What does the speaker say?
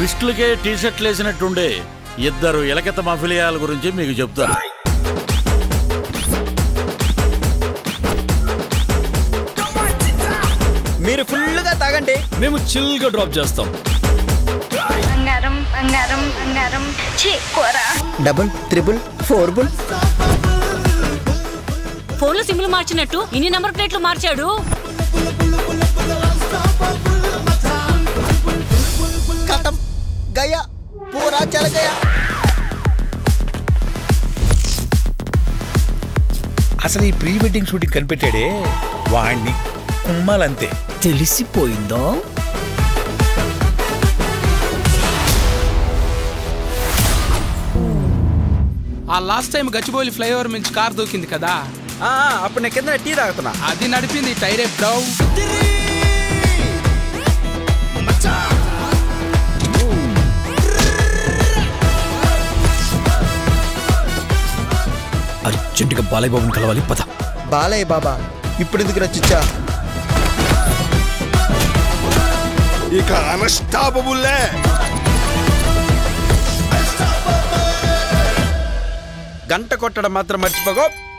ట్విస్టులకే tea షర్ట్లు వేసినట్టుండే ఇద్దరు ఎలకెత్త మఫిలియాల గురించి మీకు చెప్తాను మీరు ఫుల్గా తాగండి మేము చిల్గా డ్రాప్ చేస్తాం బంగారం బంగారం బంగారం చీ కూర డబుల్ త్రిబుల్ ఫోర్ బుల్ ఫోన్లో సిమ్లు మార్చినట్టు ఇన్ని నంబర్ ప్లేట్లు మార్చాడు కథం గయా పూరా చల గయా అసలు ఈ ప్రీ వెడ్డింగ్ షూటింగ్ కనిపెట్టాడే వాణ్ణి కుమ్మాలంతే తెలిసిపోయిందా ఆ లాస్ట్ టైం గచ్చిబౌలి ఫ్లైఓవర్ నుంచి కార్ దూకింది కదా ఆ, ఆ, అప్పుడు నేను కింద టీ తాగుతున్నా అది నడిపింది టైరే బ్రౌ అర్జెంటుగా బాలయ్య బాబుని కలవాలి పద బాలయ్య బాబా ఇప్పుడు ఎందుకు రచ్చిచ్చా ఇక అన్స్టాపబుల్లే గంట కొట్టడం మాత్రం మర్చిపోకో